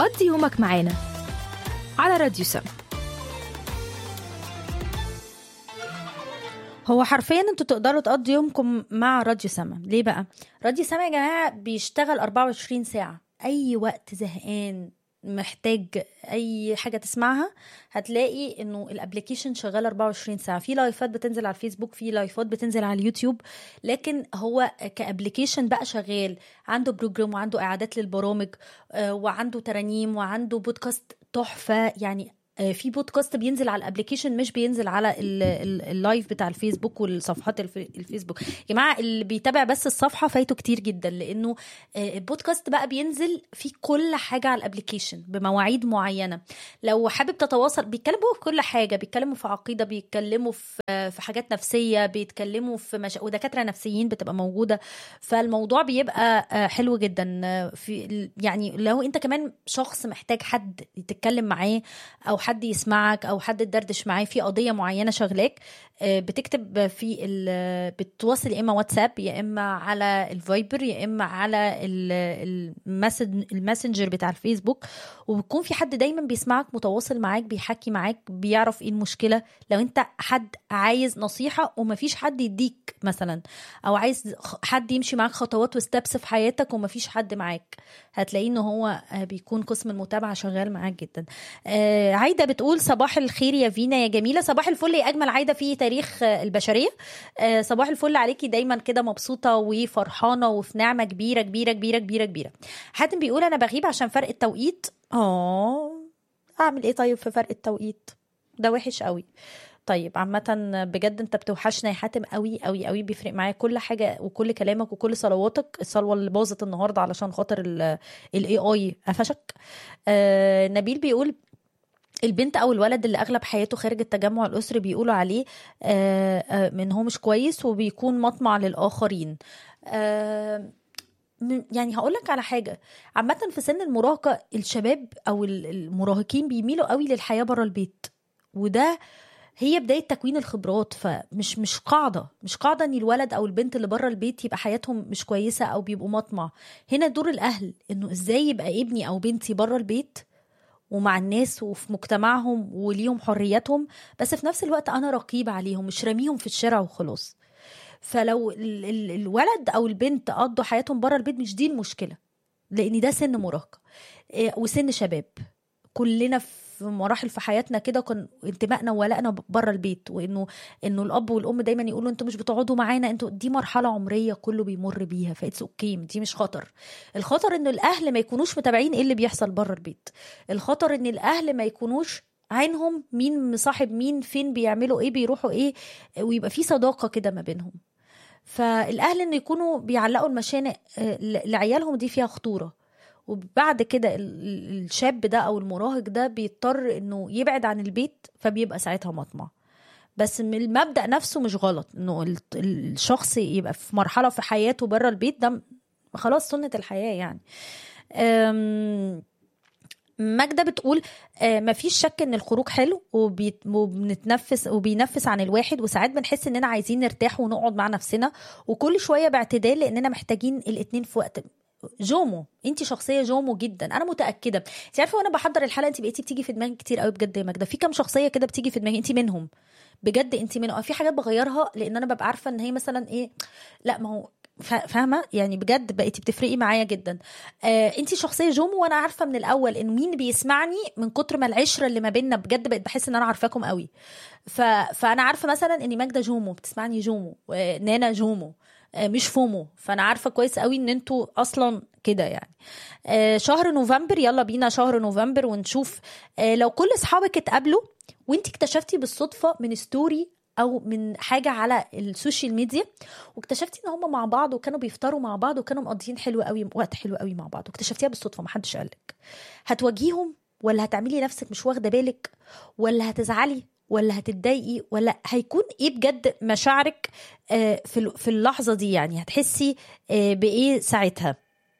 قضي يومك معانا على راديو سم هو حرفيا انتوا تقدروا تقضوا يومكم مع راديو سما ليه بقى راديو سما يا جماعه بيشتغل 24 ساعه اي وقت زهقان محتاج اي حاجه تسمعها هتلاقي انه الابلكيشن شغال 24 ساعه في لايفات بتنزل على الفيسبوك في لايفات بتنزل على اليوتيوب لكن هو كابلكيشن بقى شغال عنده بروجرام وعنده اعادات للبرامج آه، وعنده ترانيم وعنده بودكاست تحفه يعني آه، في بودكاست بينزل على الابلكيشن مش بينزل على ال- ال- اللايف بتاع الفيسبوك والصفحات الف- الفيسبوك يا جماعه اللي بيتابع بس الصفحه فايته كتير جدا لانه آه، البودكاست بقى بينزل في كل حاجه على الابلكيشن بمواعيد معينه لو حابب تتواصل بيتكلموا في كل حاجه بيتكلموا في عقيده بيتكلموا في آه، في حاجات نفسيه بيتكلموا في مش... ودكاتره نفسيين بتبقى موجوده فالموضوع بيبقى آه، حلو جدا آه، في ال- يعني لو انت كمان شخص محتاج حد تتكلم معاه او حد يسمعك او حد تدردش معاه في قضيه معينه شغلاك آه، بتكتب في ال- بتواصل يا اما واتساب يا اما على الفايبر يا اما على ال- المسج الماسنجر بتاع الفيسبوك وبيكون في حد دايما بيسمعك متواصل معاك بيحكي معاك بيعرف ايه المشكله لو انت حد عايز نصيحه ومفيش حد يديك مثلا او عايز خ- حد يمشي معاك خطوات وستبس في حياتك ومفيش حد معاك هتلاقيه ان هو آه، بيكون قسم المتابعه شغال معاك جدا آه، عايده بتقول صباح الخير يا فينا يا جميله صباح الفل يا اجمل عايده في تاريخ آه، البشريه آه، صباح الفل عليكي دايما كده مبسوطه وفرحانه وفي نعمه كبيره كبيره كبيره كبيره كبيره حاتم بيقول انا بغيب عشان فرق التوقيت اه اعمل ايه طيب في فرق التوقيت ده وحش قوي طيب عامة بجد انت بتوحشنا يا حاتم قوي قوي قوي بيفرق معايا كل حاجة وكل كلامك وكل صلواتك الصلوة اللي باظت النهاردة علشان خاطر الاي اي قفشك آه نبيل بيقول البنت او الولد اللي اغلب حياته خارج التجمع الاسري بيقولوا عليه آه آه من هو مش كويس وبيكون مطمع للاخرين آه م- يعني هقول لك على حاجه عامه في سن المراهقه الشباب او ال- المراهقين بيميلوا قوي للحياه بره البيت وده هي بدايه تكوين الخبرات فمش مش قاعده مش قاعده ان الولد او البنت اللي بره البيت يبقى حياتهم مش كويسه او بيبقوا مطمع هنا دور الاهل انه ازاي يبقى ابني او بنتي بره البيت ومع الناس وفي مجتمعهم وليهم حرياتهم بس في نفس الوقت انا رقيب عليهم مش راميهم في الشارع وخلاص فلو ال- ال- الولد او البنت قضوا حياتهم بره البيت مش دي المشكله لان ده سن مراهقه إيه، وسن شباب كلنا في مراحل في حياتنا كده كان انتمائنا وولائنا بره البيت وانه انه الاب والام دايما يقولوا انتوا مش بتقعدوا معانا انتوا دي مرحله عمريه كله بيمر بيها فاتس اوكي دي مش خطر الخطر ان الاهل ما يكونوش متابعين ايه اللي بيحصل بره البيت الخطر ان الاهل ما يكونوش عينهم مين مصاحب مين فين بيعملوا ايه بيروحوا ايه ويبقى في صداقه كده ما بينهم فالاهل ان يكونوا بيعلقوا المشانق آه، ل- لعيالهم دي فيها خطوره وبعد كده ال- ال- الشاب ده او المراهق ده بيضطر انه يبعد عن البيت فبيبقى ساعتها مطمع بس من المبدا نفسه مش غلط انه ال- ال- الشخص يبقى في مرحله في حياته بره البيت ده م- خلاص سنه الحياه يعني أم، ماجدة بتقول آه، مفيش شك ان الخروج حلو وبيت- وبنتنفس وبينفس عن الواحد وساعات بنحس اننا عايزين نرتاح ونقعد مع نفسنا وكل شويه باعتدال لاننا محتاجين الاتنين في وقت جومو انت شخصيه جومو جدا انا متاكده انت عارفه وانا بحضر الحلقه انت بقيتي بتيجي في دماغي كتير قوي بجد يا ماجده في كام شخصيه كده بتيجي في دماغي انت منهم بجد انت منهم في حاجات بغيرها لان انا ببقى عارفه ان هي مثلا ايه لا ما هو فا- فاهمه يعني بجد بقيتي بتفرقي معايا جدا آه انت شخصيه جومو وانا عارفه من الاول ان مين بيسمعني من كتر ما العشره اللي ما بيننا بجد بقيت بحس ان انا عارفاكم قوي ف... فانا عارفه مثلا ان ماجده جومو بتسمعني جومو آه نانا جومو آه مش فومو فانا عارفه كويس قوي ان انتوا اصلا كده يعني آه شهر نوفمبر يلا بينا شهر نوفمبر ونشوف آه لو كل اصحابك اتقابلوا وانت اكتشفتي بالصدفه من ستوري او من حاجه على السوشيال ميديا واكتشفتي ان هم مع بعض وكانوا بيفطروا مع بعض وكانوا مقضيين حلو قوي وقت حلو قوي مع بعض واكتشفتيها بالصدفه ما حدش قالك هتواجهيهم ولا هتعملي نفسك مش واخده بالك ولا هتزعلي ولا هتتضايقي ولا هيكون ايه بجد مشاعرك آه، في ال- في اللحظه دي يعني هتحسي آه، بايه ساعتها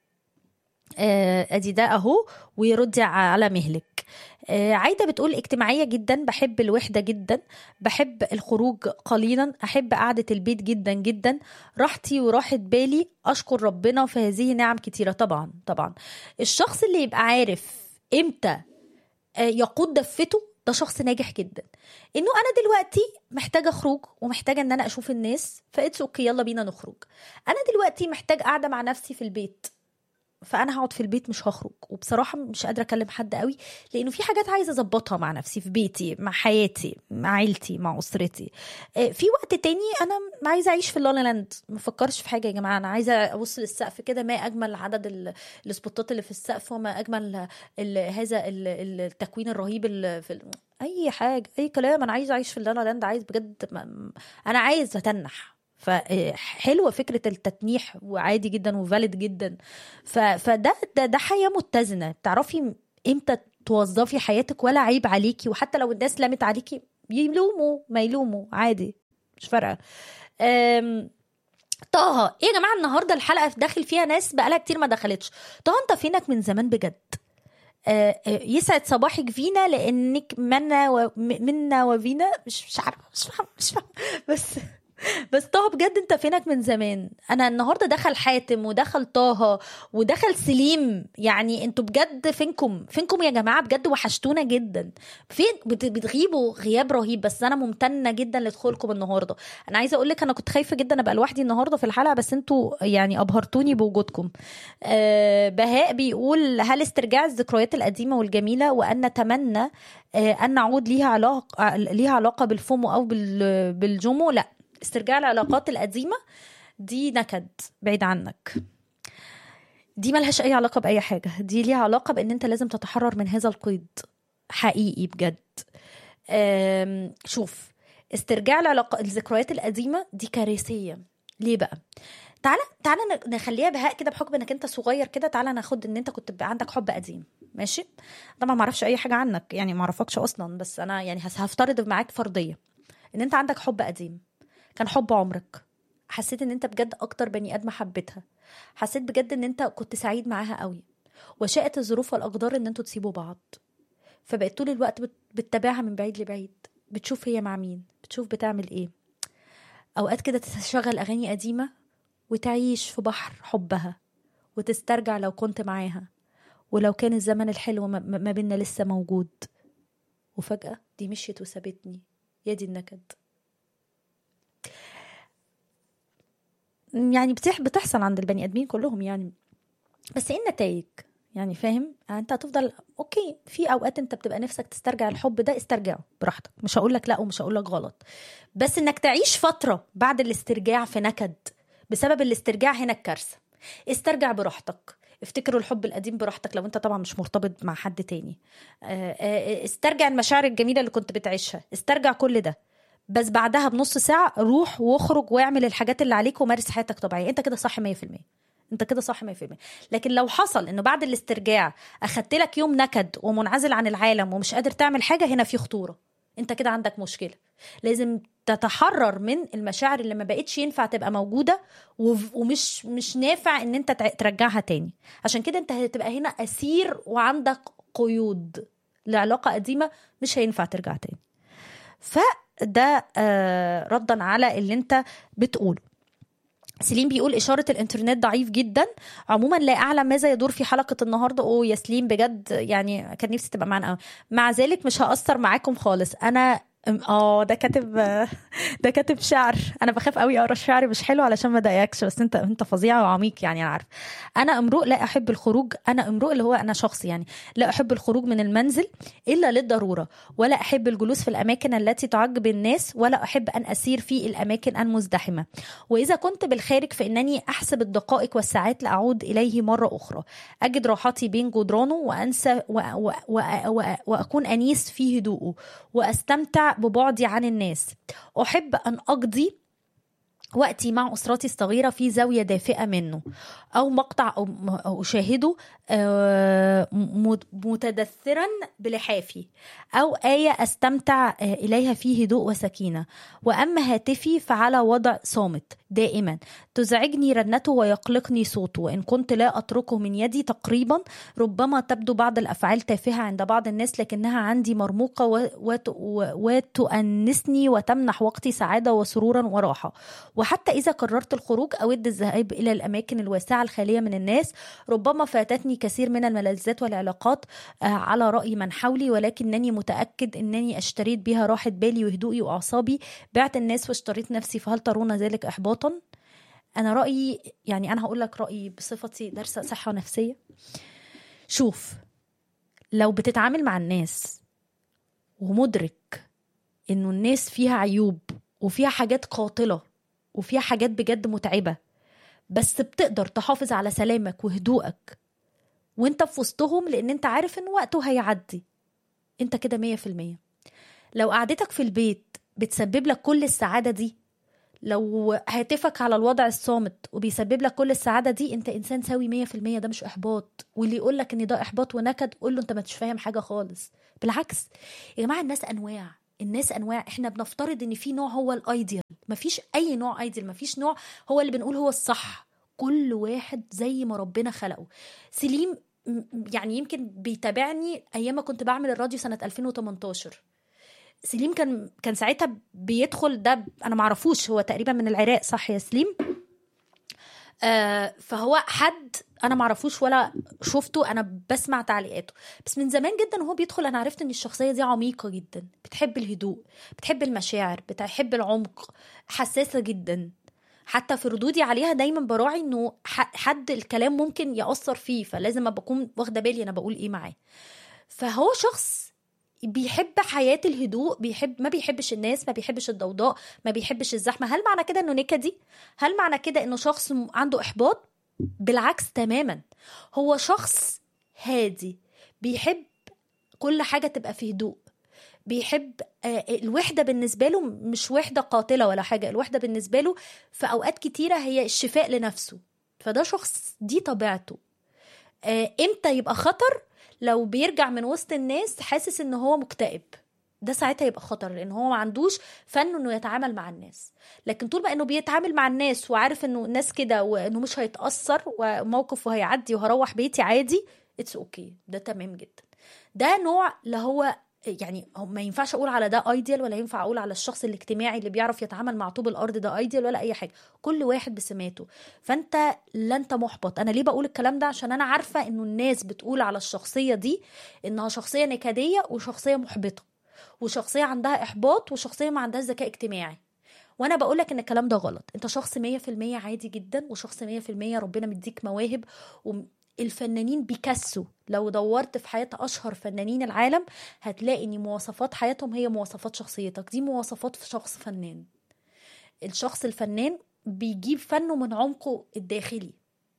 آه، ادي ده اهو ويردي على مهلك آه، عايده بتقول اجتماعيه جدا بحب الوحده جدا بحب الخروج قليلا احب قعده البيت جدا جدا راحتي وراحه بالي اشكر ربنا في هذه نعم كتيره طبعا طبعا الشخص اللي يبقى عارف امتى آه، يقود دفته ده شخص ناجح جدا انه انا دلوقتي محتاجه اخرج ومحتاجه ان انا اشوف الناس فاتس اوكي يلا بينا نخرج انا دلوقتي محتاج قاعده مع نفسي في البيت فانا هقعد في البيت مش هخرج وبصراحه مش قادره اكلم حد قوي لانه في حاجات عايزه اظبطها مع نفسي في بيتي مع حياتي مع عيلتي مع اسرتي آه، في وقت تاني انا عايزه اعيش في اللالا لاند ما افكرش في حاجه يا جماعه انا عايزه ابص للسقف كده ما اجمل عدد ال- السبوتات اللي في السقف وما اجمل ال- هذا ال- ال- التكوين الرهيب اللي في ال- اي حاجه اي كلام انا عايزه اعيش في اللالا لاند عايز بجد ما- انا عايز اتنح فحلوه فكره التتنيح وعادي جدا وفالid جدا ف... فده ده, ده حياه متزنه تعرفي امتى توظفي حياتك ولا عيب عليكي وحتى لو الناس لامت عليكي يلوموا ما يلوموا عادي مش فارقه أم... طه ايه يا جماعه النهارده الحلقه داخل فيها ناس بقالها كتير ما دخلتش طه انت فينك من زمان بجد آه، آه، يسعد صباحك فينا لانك منا و... م- منا وفينا مش مش عارفه مش فاهمه مش فاهمه بس بس طه بجد انت فينك من زمان انا النهارده دخل حاتم ودخل طه ودخل سليم يعني انتوا بجد فينكم فينكم يا جماعه بجد وحشتونا جدا فين بت- بتغيبوا غياب رهيب بس انا ممتنه جدا لدخولكم النهارده انا عايزه اقول لك انا كنت خايفه جدا ابقى لوحدي النهارده في الحلقه بس انتوا يعني ابهرتوني بوجودكم آه بهاء بيقول هل استرجاع الذكريات القديمه والجميله وان نتمنى آه ان نعود ليها علاقه ليها علاقه بالفومو او بال- بالجومو لا استرجاع العلاقات القديمه دي نكد بعيد عنك دي ملهاش اي علاقه باي حاجه دي ليها علاقه بان انت لازم تتحرر من هذا القيد حقيقي بجد أم، شوف استرجاع العلاقة الذكريات القديمة دي كارثية ليه بقى؟ تعالى تعالى ن- نخليها بهاء كده بحكم انك انت صغير كده تعالى ناخد ان انت كنت بقى عندك حب قديم ماشي طبعا ما اعرفش اي حاجه عنك يعني ما اعرفكش اصلا بس انا يعني هس- هفترض معاك فرضيه ان انت عندك حب قديم كان حب عمرك حسيت ان انت بجد اكتر بني ادم حبيتها حسيت بجد ان انت كنت سعيد معاها قوي وشاءت الظروف والاقدار ان انتوا تسيبوا بعض فبقيت طول الوقت بت- بتتابعها من بعيد لبعيد بتشوف هي مع مين بتشوف بتعمل ايه اوقات كده تشغل اغاني قديمه وتعيش في بحر حبها وتسترجع لو كنت معاها ولو كان الزمن الحلو ما- ما ما بينا لسه موجود وفجأة دي مشيت وسابتني يا دي النكد يعني بتح بتحصل عند البني ادمين كلهم يعني بس ايه النتائج يعني فاهم يعني انت هتفضل اوكي في اوقات انت بتبقى نفسك تسترجع الحب ده استرجعه براحتك مش هقول لك لا ومش هقول لك غلط بس انك تعيش فتره بعد الاسترجاع في نكد بسبب الاسترجاع هنا الكارثه استرجع براحتك افتكروا الحب القديم براحتك لو انت طبعا مش مرتبط مع حد تاني آه، آه، استرجع المشاعر الجميله اللي كنت بتعيشها استرجع كل ده بس بعدها بنص ساعه روح واخرج واعمل الحاجات اللي عليك ومارس حياتك طبيعيه انت كده صح 100% انت كده صح 100% لكن لو حصل انه بعد الاسترجاع اخدت لك يوم نكد ومنعزل عن العالم ومش قادر تعمل حاجه هنا في خطوره انت كده عندك مشكله لازم تتحرر من المشاعر اللي ما بقتش ينفع تبقى موجوده وف- ومش مش نافع ان انت تع- ترجعها تاني عشان كده انت هتبقى هنا اسير وعندك قيود لعلاقه قديمه مش هينفع ترجع تاني فده آه، ردا على اللي انت بتقوله سليم بيقول إشارة الإنترنت ضعيف جدا عموما لا أعلم ماذا يدور في حلقة النهاردة أوه يا سليم بجد يعني كان نفسي تبقى معانا أوي. مع ذلك مش هأثر معاكم خالص أنا اه ده كاتب ده كاتب شعر انا بخاف قوي اقرا الشعر مش حلو علشان ما اضايقكش بس انت انت فظيع وعميق يعني انا عارف انا امرؤ لا احب الخروج انا امرؤ اللي هو انا شخص يعني لا احب الخروج من المنزل الا للضروره ولا احب الجلوس في الاماكن التي تعجب الناس ولا احب ان اسير في الاماكن المزدحمه واذا كنت بالخارج فانني احسب الدقائق والساعات لاعود اليه مره اخرى اجد راحتي بين جدرانه وانسى و و و و واكون انيس في هدوءه واستمتع ببعدي عن الناس احب ان اقضي وقتي مع أسرتي الصغيرة في زاوية دافئة منه أو مقطع أو أو أشاهده آه، م- متدثرا بلحافي أو آية أستمتع آه، إليها في هدوء وسكينة وأما هاتفي فعلى وضع صامت دائما تزعجني رنته ويقلقني صوته وإن كنت لا أتركه من يدي تقريبا ربما تبدو بعض الأفعال تافهة عند بعض الناس لكنها عندي مرموقة و- وت- و- وتؤنسني وتمنح وقتي سعادة وسرورا وراحة وحتى إذا قررت الخروج أود الذهاب إلى الأماكن الواسعة الخالية من الناس ربما فاتتني كثير من الملذات والعلاقات آه، على رأي من حولي ولكنني متأكد أنني اشتريت بها راحة بالي وهدوئي وأعصابي بعت الناس واشتريت نفسي فهل ترون ذلك إحباطا؟ أنا رأيي يعني أنا هقول لك رأيي بصفتي دارسة صحة نفسية شوف لو بتتعامل مع الناس ومدرك إنه الناس فيها عيوب وفيها حاجات قاتلة وفيها حاجات بجد متعبة بس بتقدر تحافظ على سلامك وهدوءك وانت في وسطهم لان انت عارف ان وقته هيعدي انت كده مية في المية لو قعدتك في البيت بتسبب لك كل السعادة دي لو هاتفك على الوضع الصامت وبيسبب لك كل السعادة دي انت انسان سوي مية في المية ده مش احباط واللي يقول لك ان ده احباط ونكد قول له انت ما مش فاهم حاجة خالص بالعكس يا جماعة الناس انواع الناس انواع احنا بنفترض ان في نوع هو الايديال مفيش اي نوع ايديال مفيش نوع هو اللي بنقول هو الصح كل واحد زي ما ربنا خلقه سليم م- يعني يمكن بيتابعني ايام ما كنت بعمل الراديو سنه 2018 سليم كان كان ساعتها بيدخل ده انا معرفوش هو تقريبا من العراق صح يا سليم آه فهو حد انا معرفوش ولا شفته انا بسمع تعليقاته بس من زمان جدا وهو بيدخل انا عرفت ان الشخصيه دي عميقه جدا بتحب الهدوء بتحب المشاعر بتحب العمق حساسه جدا حتى في ردودي عليها دايما براعي انه ح- حد الكلام ممكن ياثر فيه فلازم ابقى اكون واخده بالي انا بقول ايه معاه فهو شخص بيحب حياة الهدوء بيحب ما بيحبش الناس ما بيحبش الضوضاء ما بيحبش الزحمة هل معنى كده انه نكدي هل معنى كده انه شخص م- عنده احباط بالعكس تماما هو شخص هادي بيحب كل حاجة تبقى في هدوء بيحب آه، الوحدة بالنسبة له مش وحدة قاتلة ولا حاجة الوحدة بالنسبة له في أوقات كتيرة هي الشفاء لنفسه فده شخص دي طبيعته آه، امتى يبقى خطر لو بيرجع من وسط الناس حاسس ان هو مكتئب ده ساعتها يبقى خطر لان هو ما عندوش فن انه يتعامل مع الناس لكن طول ما انه بيتعامل مع الناس وعارف انه الناس كده وانه مش هيتاثر وموقفه هيعدي وهروح بيتي عادي اتس اوكي okay. ده تمام جدا ده نوع اللي هو يعني هو ما ينفعش اقول على ده ايديال ولا ينفع اقول على الشخص الاجتماعي اللي بيعرف يتعامل مع طوب الارض ده ايديال ولا اي حاجه كل واحد بسماته فانت لا انت محبط انا ليه بقول الكلام ده عشان انا عارفه انه الناس بتقول على الشخصيه دي انها شخصيه نكديه وشخصيه محبطه وشخصيه عندها احباط وشخصيه ما عندهاش ذكاء اجتماعي وانا بقول لك ان الكلام ده غلط انت شخص 100% عادي جدا وشخص 100% ربنا مديك مواهب الفنانين بيكسوا لو دورت في حياة أشهر فنانين العالم هتلاقي إن مواصفات حياتهم هي مواصفات شخصيتك دي مواصفات في شخص فنان الشخص الفنان بيجيب فنه من عمقه الداخلي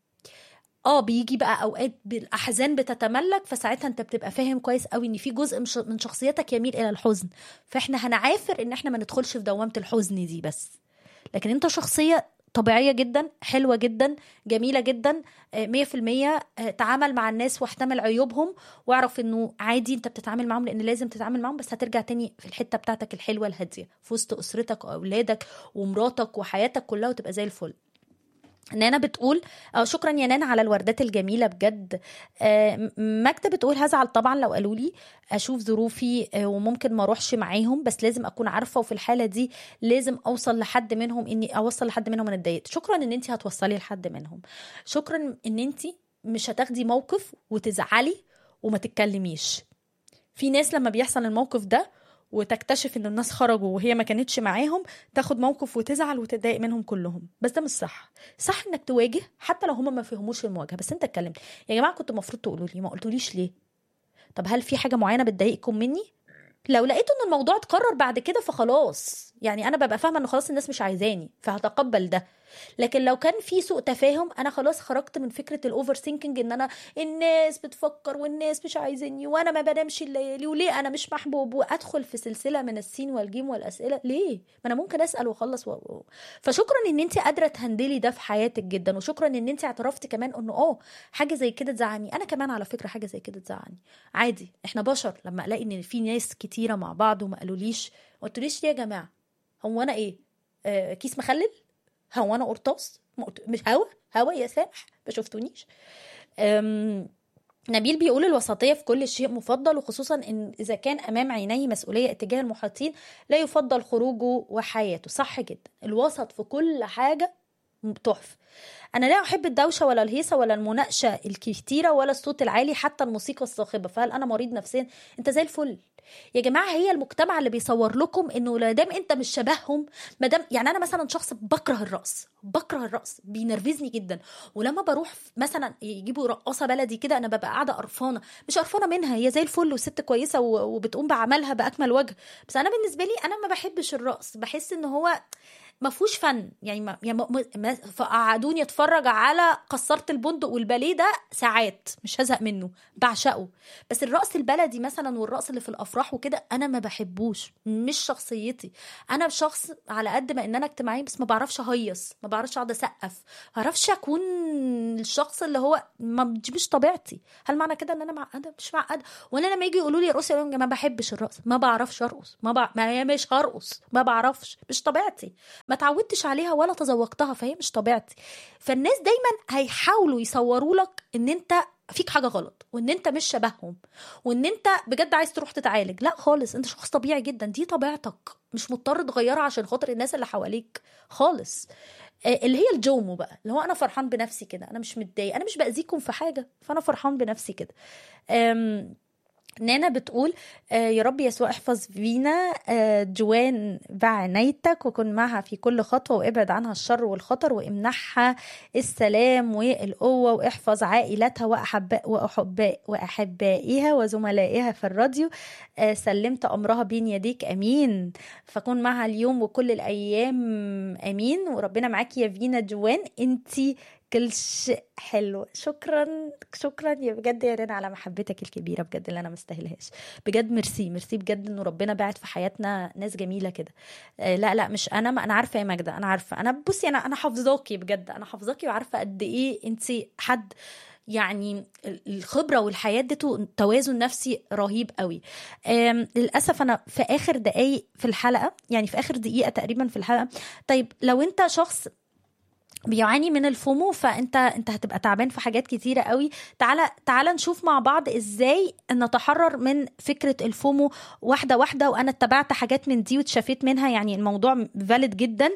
اه بيجي بقى اوقات بالاحزان بتتملك فساعتها انت بتبقى فاهم كويس قوي ان في جزء من شخصيتك يميل الى الحزن فاحنا هنعافر ان احنا ما ندخلش في دوامه الحزن دي بس لكن انت شخصيه طبيعية جدا حلوة جدا جميلة جدا مية في المية تعامل مع الناس واحتمل عيوبهم واعرف انه عادي انت بتتعامل معاهم لان لازم تتعامل معاهم بس هترجع تاني في الحتة بتاعتك الحلوة الهادية في وسط اسرتك واولادك ومراتك وحياتك كلها وتبقى زي الفل نانا بتقول آه شكرا يا نانا على الوردات الجميله بجد آه ماجده بتقول هزعل طبعا لو قالوا لي اشوف ظروفي آه وممكن ما اروحش معاهم بس لازم اكون عارفه وفي الحاله دي لازم اوصل لحد منهم اني اوصل لحد منهم انا اتضايقت شكرا ان انت هتوصلي لحد منهم شكرا ان انت مش هتاخدي موقف وتزعلي وما تتكلميش في ناس لما بيحصل الموقف ده وتكتشف ان الناس خرجوا وهي ما كانتش معاهم تاخد موقف وتزعل وتتضايق منهم كلهم بس ده مش صح صح انك تواجه حتى لو هم ما فهموش المواجهه بس انت اتكلمت يا جماعه كنت المفروض تقولوا لي ما قلتوليش ليه طب هل في حاجه معينه بتضايقكم مني لو لقيتوا ان الموضوع اتكرر بعد كده فخلاص يعني انا ببقى فاهمه ان خلاص الناس مش عايزاني فهتقبل ده لكن لو كان في سوء تفاهم انا خلاص خرجت من فكره الاوفر ثينكينج ان انا الناس بتفكر والناس مش عايزيني وانا ما بنامش الليالي وليه انا مش محبوب وادخل في سلسله من السين والجيم والاسئله ليه ما انا ممكن اسال واخلص و... فشكرا ان انت قادره تهندلي ده في حياتك جدا وشكرا ان انت اعترفتي كمان انه اه حاجه زي كده تزعلني انا كمان على فكره حاجه زي كده تزعلني عادي احنا بشر لما الاقي ان في ناس كتيره مع بعض وما قالوليش ما قلتوليش ليه يا جماعه هو انا ايه آه كيس مخلل هو انا قرطاس ما قلت- مش هوا هوا يا سامح ما شفتونيش أم، نبيل بيقول الوسطية في كل شيء مفضل وخصوصا إن إذا كان أمام عينيه مسؤولية اتجاه المحيطين لا يفضل خروجه وحياته صح جدا الوسط في كل حاجة تحفة أنا لا أحب الدوشة ولا الهيصة ولا المناقشة الكتيرة ولا الصوت العالي حتى الموسيقى الصاخبة فهل أنا مريض نفسيا أنت زي الفل يا جماعة هي المجتمع اللي بيصور لكم إنه لا دام أنت مش شبههم ما دام يعني أنا مثلا شخص بكره الرقص بكره الرقص بينرفزني جدا ولما بروح في- مثلا يجيبوا رقاصه بلدي كده انا ببقى قاعده قرفانه مش قرفانه منها هي زي الفل وست كويسه و- وبتقوم بعملها باكمل وجه بس انا بالنسبه لي انا ما بحبش الرقص بحس ان هو ما فيهوش فن يعني ما يعني ما- ما- فقعدوني اتفرج على قصرة البندق والباليه ده ساعات مش هزهق منه بعشقه بس الرقص البلدي مثلا والرقص اللي في الافراح وكده انا ما بحبوش مش شخصيتي انا شخص على قد ما ان انا اجتماعي بس ما بعرفش اهيص ما بعرفش اقعد اسقف ما بعرفش اكون الشخص اللي هو ما دي مش طبيعتي هل معنى كده ان انا معقده مش معقده وانا لما يجي يقولوا لي ارقصي اقول لهم ما بحبش الرقص ما بعرفش ارقص ما بع... ما هي مش هرقص ما بعرفش مش طبيعتي ما تعودتش عليها ولا تذوقتها فهي مش طبيعتي فالناس دايما هيحاولوا يصوروا لك ان انت فيك حاجه غلط وان انت مش شبههم وان انت بجد عايز تروح تتعالج لا خالص انت شخص طبيعي جدا دي طبيعتك مش مضطر تغيرها عشان خاطر الناس اللي حواليك خالص آه، اللي هي الجومو بقى اللي هو انا فرحان بنفسي كده انا مش متضايق انا مش باذيكم في حاجه فانا فرحان بنفسي كده أم، نانا بتقول آه، يا رب يسوع احفظ فينا آه، جوان بعنايتك وكن معها في كل خطوة وابعد عنها الشر والخطر وامنحها السلام والقوة واحفظ عائلتها وأحباء وأحباء وأحبائها وزملائها في الراديو آه، سلمت أمرها بين يديك أمين فكن معها اليوم وكل الأيام أمين وربنا معاكي يا فينا جوان انتي كل شيء حلو شكرا شكرا يا بجد يا رنا على محبتك الكبيره بجد اللي انا مستاهلهاش بجد ميرسي ميرسي بجد انه ربنا باعت في حياتنا ناس جميله كده آه لا لا مش انا ما انا عارفه يا ماجده انا عارفه انا بصي انا انا حافظاكي بجد انا حافظاكي وعارفه قد ايه انت حد يعني الخبره والحياه اديته توازن نفسي رهيب قوي آم، للاسف انا في اخر دقايق في الحلقه يعني في اخر دقيقه تقريبا في الحلقه طيب لو انت شخص بيعاني من الفومو فانت انت هتبقى تعبان في حاجات كتيره قوي تعالى تعالى نشوف مع بعض ازاي نتحرر من فكره الفومو واحده واحده وانا اتبعت حاجات من دي واتشافيت منها يعني الموضوع فالid جدا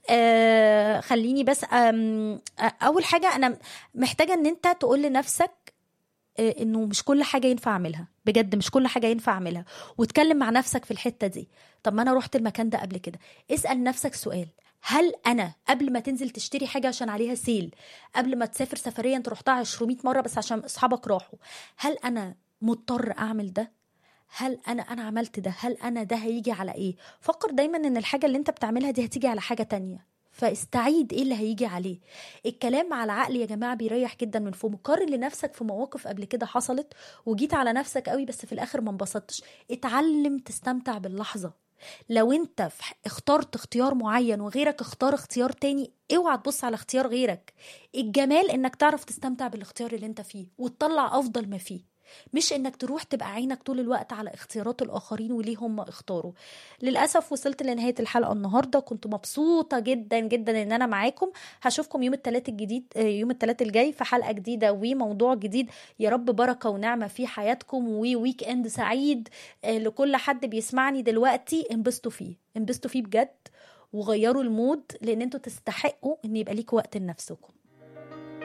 آه خليني بس آم، آه اول حاجه انا محتاجه ان انت تقول لنفسك آه، انه مش كل حاجه ينفع اعملها بجد مش كل حاجه ينفع اعملها واتكلم مع نفسك في الحته دي طب ما انا رحت المكان ده قبل كده اسال نفسك سؤال هل انا قبل ما تنزل تشتري حاجه عشان عليها سيل قبل ما تسافر سفريه انت رحتها 200 مره بس عشان اصحابك راحوا هل انا مضطر اعمل ده هل انا انا عملت ده هل انا ده هيجي على ايه فكر دايما ان الحاجه اللي انت بتعملها دي هتيجي على حاجه تانية فاستعيد ايه اللي هيجي عليه الكلام على العقل يا جماعه بيريح جدا من فوق قارن لنفسك في مواقف قبل كده حصلت وجيت على نفسك قوي بس في الاخر ما انبسطتش اتعلم تستمتع باللحظه لو انت في- اخترت اختيار معين وغيرك اختار اختيار تاني اوعى تبص على اختيار غيرك الجمال انك تعرف تستمتع بالاختيار اللي انت فيه وتطلع افضل ما فيه مش انك تروح تبقى عينك طول الوقت على اختيارات الاخرين وليه هم اختاروا للاسف وصلت لنهايه الحلقه النهارده كنت مبسوطه جدا جدا ان انا معاكم هشوفكم يوم الثلاث الجديد آه، يوم الثلاث الجاي في حلقه جديده وموضوع جديد يا رب بركه ونعمه في حياتكم وويك اند سعيد آه، لكل حد بيسمعني دلوقتي انبسطوا فيه انبسطوا فيه بجد وغيروا المود لان انتوا تستحقوا ان يبقى ليكوا وقت لنفسكم